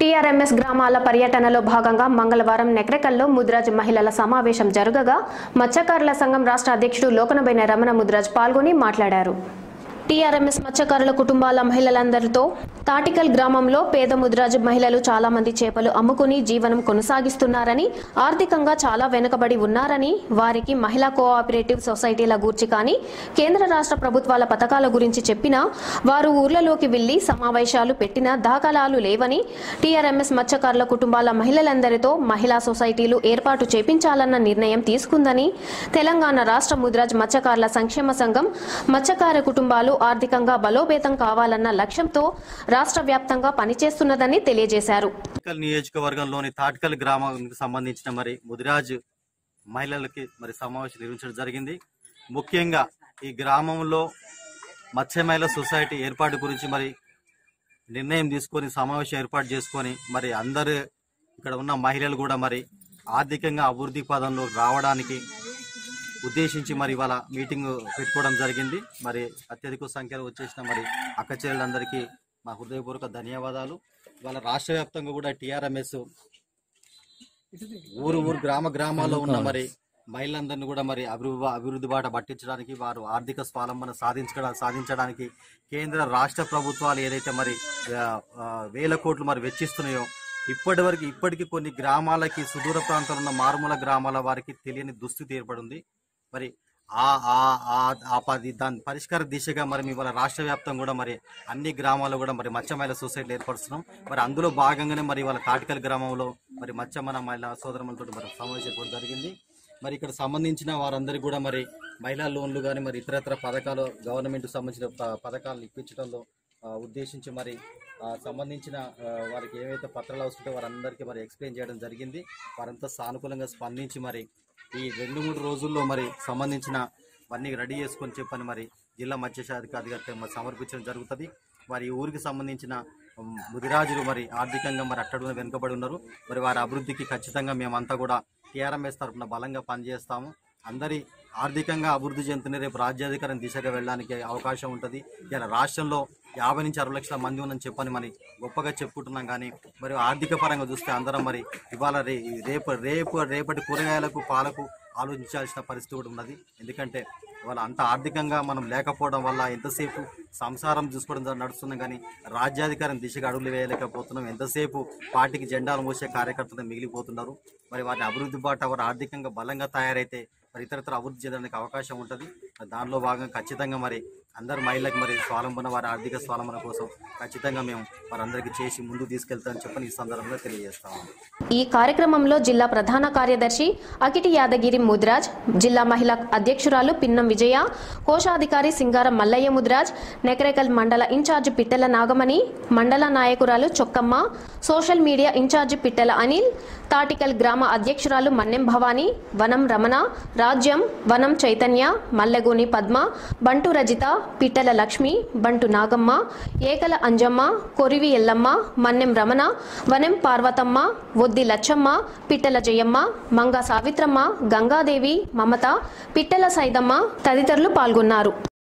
TRMS గ్రామాల పర్యటనలో భాగంగా మంగళవారం నెక్రెకల్లో ముద్రాజ్ మహిళల సమావేశం జరగగా మత్స్యకారుల సంఘం రాష్ట్ర అధ్యక్షుడు లోకనబైన రమణ ముద్రాజ్ పాల్గొని మాట్లాడారు టీఆర్ఎంఎస్ మత్స్యకారుల కుటుంబాల మహిళలందరితో తాటికల్ గ్రామంలో పేద ముద్రాజు మహిళలు చాలా మంది చేపలు అమ్ముకుని జీవనం కొనసాగిస్తున్నారని ఆర్థికంగా చాలా వెనుకబడి ఉన్నారని వారికి మహిళా కోఆపరేటివ్ సొసైటీల గూర్చి కానీ కేంద్ర రాష్ట్ర ప్రభుత్వాల పథకాల గురించి చెప్పినా వారు ఊర్లలోకి వెళ్లి సమావేశాలు పెట్టిన దాఖలాలు లేవని టీఆర్ఎంఎస్ మత్స్యకారుల కుటుంబాల మహిళలందరితో మహిళా సొసైటీలు ఏర్పాటు చేపించాలన్న నిర్ణయం తీసుకుందని తెలంగాణ రాష్ట్ర ముద్రాజ్ మత్స్యకారుల సంక్షేమ సంఘం మత్స్యకార కుటుంబాలు ఆర్థికంగా బలోపేతం కావాలన్న లక్ష్యంతో రాష్ట్ర వ్యాప్తంగా పనిచేస్తున్నదని తెలియజేశారు తాటికల్ నియోజకవర్గంలోని తాటికల్ గ్రామానికి సంబంధించిన మరి ముదిరాజ్ మహిళలకి మరి సమావేశం నిర్వహించడం జరిగింది ముఖ్యంగా ఈ గ్రామంలో మత్స్య మహిళా సొసైటీ ఏర్పాటు గురించి మరి నిర్ణయం తీసుకొని సమావేశం ఏర్పాటు చేసుకొని మరి అందరు ఇక్కడ ఉన్న మహిళలు కూడా మరి ఆర్థికంగా అభివృద్ధి పదంలో రావడానికి ఉద్దేశించి మరి ఇవాళ మీటింగ్ పెట్టుకోవడం జరిగింది మరి అత్యధిక సంఖ్యలో వచ్చేసిన మరి అక్క చెల్లెలందరికీ మా హృదయపూర్వక ధన్యవాదాలు ఇవాళ రాష్ట్ర వ్యాప్తంగా కూడా టిఆర్ఎంఎస్ ఊరు ఊరు గ్రామ గ్రామాల్లో ఉన్న మరి మహిళలందరినీ కూడా మరి అభివృద్ధి అభివృద్ధి బాట పట్టించడానికి వారు ఆర్థిక స్వాలంబన సాధించడం సాధించడానికి కేంద్ర రాష్ట్ర ప్రభుత్వాలు ఏదైతే మరి ఆ, ఆ, వేల కోట్లు మరి వెచ్చిస్తున్నాయో ఇప్పటి వరకు ఇప్పటికీ కొన్ని గ్రామాలకి సుదూర ప్రాంతంలో ఉన్న మారుమూల గ్రామాల వారికి తెలియని దుస్థితి ఏర్పడింది మరి ఆ ఆ ఆ- ఆ పది దాని పరిష్కార దిశగా మరి ఇవాళ రాష్ట్ర వ్యాప్తంగా కూడా మరి అన్ని గ్రామాల్లో కూడా మరి మత్స్య మహిళా సొసైటీలు ఏర్పరుస్తున్నాం మరి అందులో భాగంగానే మరి ఇవాళ తాటికల్ గ్రామంలో మరి మత్స్య మన మహిళా సోదరులతో మరి సమావేశం ఏర్పాటు జరిగింది మరి ఇక్కడ సంబంధించిన వారందరికీ కూడా మరి మహిళా లోన్లు కానీ మరి ఇతరత్ర పథకాలు గవర్నమెంట్ సంబంధించిన ప- పథకాలను ఇప్పించడంలో ఆ, ఉద్దేశించి మరి ఆ, సంబంధించిన ఆ, వారికి ఏవైతే పత్రాలు అవసరమో వారందరికీ మరి ఎక్స్ప్లెయిన్ చేయడం జరిగింది వారంతా సానుకూలంగా స్పందించి మరి ఈ రెండు మూడు రోజుల్లో మరి సంబంధించిన అన్ని రెడీ చేసుకొని చెప్పని మరి జిల్లా మత్స్యశాఖ అధికారికి మరి సమర్పించడం జరుగుతుంది మరి ఈ ఊరికి సంబంధించిన ఉమ్, ముదిరాజులు మరి ఆర్థికంగా మరి అట్టడుగున వెనుకబడి ఉన్నారు మరి వారి అభివృద్ధికి ఖచ్చితంగా మేమంతా కూడా టీఆర్ఎంఎస్ తరఫున బలంగా పనిచేస్తాము అందరి ఆర్థికంగా అభివృద్ధి చెందుతున్న రేపు రాజ్యాధికారం దిశగా వెళ్ళడానికి అవకాశం ఉంటుంది ఇలా రాష్ట్రంలో యాభై నుంచి అరవై లక్షల మంది ఉందని చెప్పని మరి గొప్పగా చెప్పుకుంటున్నాం కానీ మరి ఆర్థిక పరంగా చూస్తే అందరం మరి ఇవాళ రే రేపు రేపు రేపటి కూరగాయలకు పాలకు ఆలోచించాల్సిన పరిస్థితి కూడా ఉన్నది ఎందుకంటే ఇవాళ అంత ఆర్థికంగా మనం లేకపోవడం వల్ల ఎంతసేపు సంసారం చూసుకోవడం ద్వారా నడుస్తున్నాం కానీ రాజ్యాధికారం దిశగా అడుగులు వేయలేకపోతున్నాం ఎంతసేపు పార్టీకి జెండాలు మోసే కార్యకర్తలు మిగిలిపోతున్నారు మరి వారి అభివృద్ధి బాట వారు ఆర్థికంగా బలంగా తయారైతే మరి ఇతరత్ర అభివృద్ధి చేయడానికి అవకాశం ఉంటుంది మరి దానిలో భాగంగా ఖచ్చితంగా మరి అందరు మహిళలకు మరి స్వాలంబన వారి ఆర్థిక స్వాలంబన కోసం ఖచ్చితంగా మేము వారందరికీ చేసి ముందుకు తీసుకెళ్తామని చెప్పని ఈ సందర్భంగా తెలియజేస్తాము ఈ కార్యక్రమంలో జిల్లా ప్రధాన కార్యదర్శి అకిటి యాదగిరి ముద్రాజ్ జిల్లా మహిళా అధ్యక్షురాలు పిన్నం విజయ కోశాధికారి సింగారం మల్లయ్య ముద్రాజ్ నెకరేకల్ మండల ఇన్ఛార్జి పిట్టెల నాగమణి మండల నాయకురాలు Chokkamma social media incharge Pittela Anil Tatikal గ్రామ అధ్యక్షురాలు మన్నెం భవానీ వనం రమణ రాజ్యం వనం చైతన్య మల్లెగూని పద్మ బంటు రజిత పిట్టెల లక్ష్మి బంటు నాగమ్మ ఏకల అంజమ్మ కొరివి ఎల్లమ్మ మన్నెం రమణ వనం పార్వతమ్మ వొద్ది లచ్చమ్మ పిట్టెల జయమ్మ మంగ సావిత్రమ్మ గంగాదేవి మమత పిట్టెల సైదమ్మ తదితరులు పాల్గొన్నారు